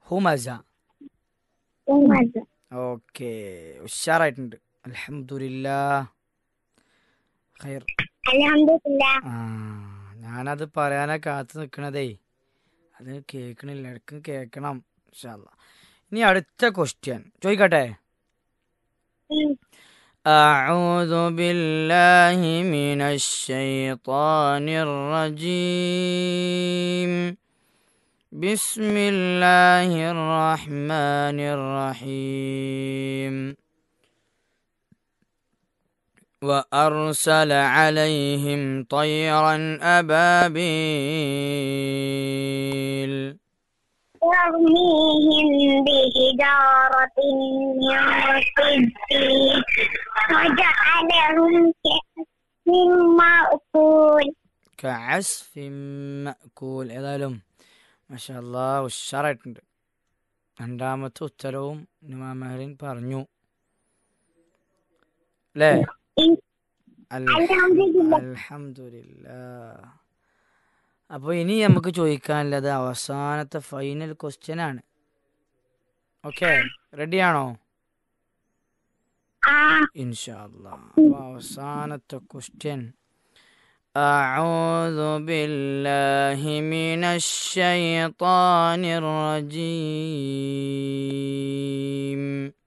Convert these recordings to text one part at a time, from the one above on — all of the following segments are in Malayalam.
ഹുമസ ഹുമസ ഓക്കെ ഉഷാറായിട്ടുണ്ട് അൽഹംദുലില്ലാ ഖൈർ അൽഹംദുലില്ലാ ആ ഞാനത് പറയാനാ കാത്തു നിൽക്കണതേ അത് കേൾക്കണില്ല ഇടയ്ക്ക് കേൾക്കണം ഇൻഷാല്ലാ ഇനി അടുത്ത ക്വസ്റ്റ്യൻ ചോദിക്കട്ടെ ഉം. أعوذ بالله من الشيطان الرجيم بسم الله الرحمن الرحيم وأرسل عليهم طيرا أبابيل ترميهم بحجارة من سجيل وجعلهم كعصف مأكول كعسف مأكول ഏതായാലും മഷാല്ലാ ഉഷാറായിട്ടുണ്ട് രണ്ടാമത്തെ ഉത്തരവും നുമാമഹറിൻ പറഞ്ഞു അല്ലേ ഇൻ- അൽ- അൽഹംദുലില്ലാ. അൽഹംദുലില്ലാ അപ്പോൾ ഇനി നമുക്ക് ചോദിക്കാനുള്ളത് അവസാനത്തെ ഫൈനൽ ക്വസ്റ്റ്യൻ ആണ് ഓക്കെ റെഡിയാണോ ആ ഇൻഷാല്ലാ അപ്പോൾ അവസാനത്തെ ക്വസ്റ്റ്യൻ أعوذ بالله من الشيطان الرجيم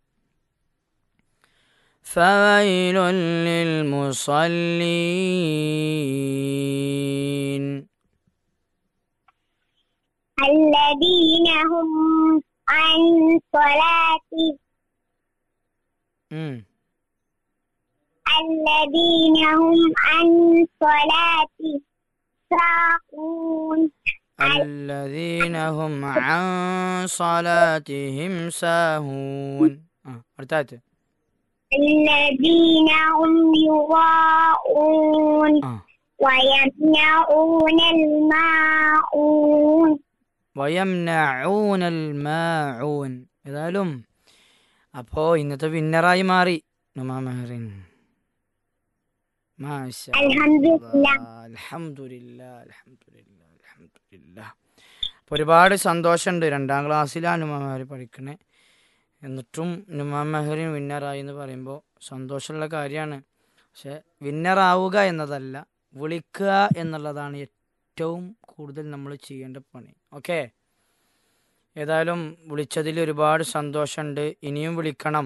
فويل للمصلين الذين هم عن صلاتهم مم. الذين هم عن صلاتهم ساهون الذين هم عن صلاتهم ساهون آه. അടുത്തായിട്ട് الذين هم يراءون آه. ويمنعون الماعون വയംനഊന മാഊൻ ഏതായാലും അപ്പോ ഇന്നത്തെ വിന്നറായി മാറി നുമാ മെഹറിൻ മാഷാ അൽഹംദുലില്ലാ. അൽഹംദുലില്ലാ അൽഹംദുലില്ലാ അൽഹംദുലില്ലാ അപ്പോൾ ഒരുപാട് സന്തോഷമുണ്ട് രണ്ടാം ക്ലാസ്സിലാണ് നുമാ മെഹറി പഠിക്കണേ എന്നിട്ടും നുമാ മെഹറിൻ വിന്നറായി എന്ന് പറയുമ്പോൾ സന്തോഷമുള്ള കാര്യമാണ് പക്ഷെ വിന്നറാവുക എന്നതല്ല വിളിക്കുക എന്നുള്ളതാണ് ഏറ്റവും കൂടുതൽ നമ്മൾ ചെയ്യേണ്ട പണി ഓക്കെ ഏതായാലും വിളിച്ചതിൽ ഒരുപാട് സന്തോഷമുണ്ട് ഇനിയും വിളിക്കണം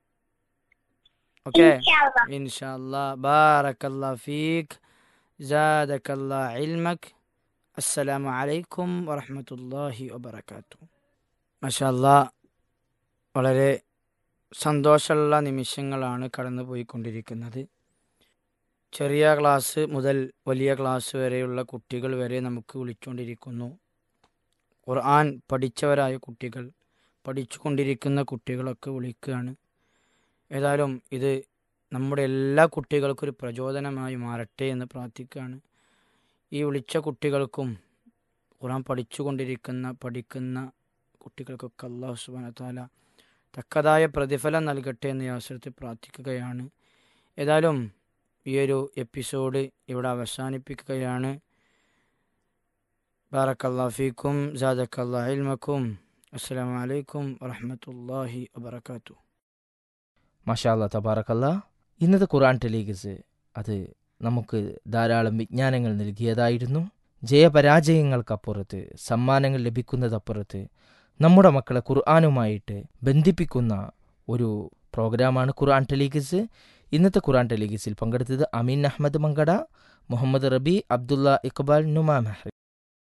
ഓക്കെ ഇൻഷാല്ലാ. ഇൻഷാല്ലാ ബാറക്കല്ലാ ഫീഖ് ജാദക്കല്ലാ ഇൽമക് അസ്സലാമു അലൈക്കും വറഹ്മത്തുള്ളാഹി വബറകാത്തു മഷാല്ലാ വളരെ സന്തോഷമുള്ള നിമിഷങ്ങളാണ് കടന്നു പോയിക്കൊണ്ടിരിക്കുന്നത് ചെറിയ ക്ലാസ് മുതൽ വലിയ ക്ലാസ് വരെയുള്ള കുട്ടികൾ വരെ നമുക്ക് വിളിച്ചുകൊണ്ടിരിക്കുന്നു ഖുർആൻ പഠിച്ചവരായ കുട്ടികൾ പഠിച്ചുകൊണ്ടിരിക്കുന്ന കുട്ടികളൊക്കെ വിളിക്കുകയാണ് ഏതായാലും ഇത് നമ്മുടെ എല്ലാ കുട്ടികൾക്കും ഒരു പ്രചോദനമായി മാറട്ടെ എന്ന് പ്രാർത്ഥിക്കുകയാണ് ഈ വിളിച്ച കുട്ടികൾക്കും ഖുർആൻ പഠിച്ചുകൊണ്ടിരിക്കുന്ന പഠിക്കുന്ന കുട്ടികൾക്കൊക്കെ അള്ളാഹു സുബ്ഹാനഹു താല തക്കതായ പ്രതിഫലം നൽകട്ടെ എന്ന് ഈ അവസരത്തിൽ പ്രാർത്ഥിക്കുകയാണ് ഏതായാലും ഈ ഒരു എപ്പിസോഡ് ഇവിടെ അവസാനിപ്പിക്കുകയാണ് ബാറക്കല്ലാ ഫീക്കും ജാദക്കല്ലാ ഇൽമക്കും അസ്സലാമു അലൈക്കും വറഹ്മത്തുള്ളാഹി വബറകാതുഹു മഷാല്ല തബാറക്കല്ല ഇന്നത്തെ ഖുറാൻ ടെലിഗസ് അത് നമുക്ക് ധാരാളം വിജ്ഞാനങ്ങൾ നൽകിയതായിരുന്നു ജയപരാജയങ്ങൾക്കപ്പുറത്ത് സമ്മാനങ്ങൾ ലഭിക്കുന്നതപ്പുറത്ത് നമ്മുടെ മക്കളെ ഖുർആാനുമായിട്ട് ബന്ധിപ്പിക്കുന്ന ഒരു പ്രോഗ്രാമാണ് ഖുർആൻ ടെലിഗസ് ഇന്നത്തെ ഖുർആൻ ടെലിഗസിൽ പങ്കെടുത്തത് അമീൻ അഹമ്മദ് മങ്കട മുഹമ്മദ് റബി അബ്ദുള്ള ഇക്ബാൽ നുമാ മെഹ്റി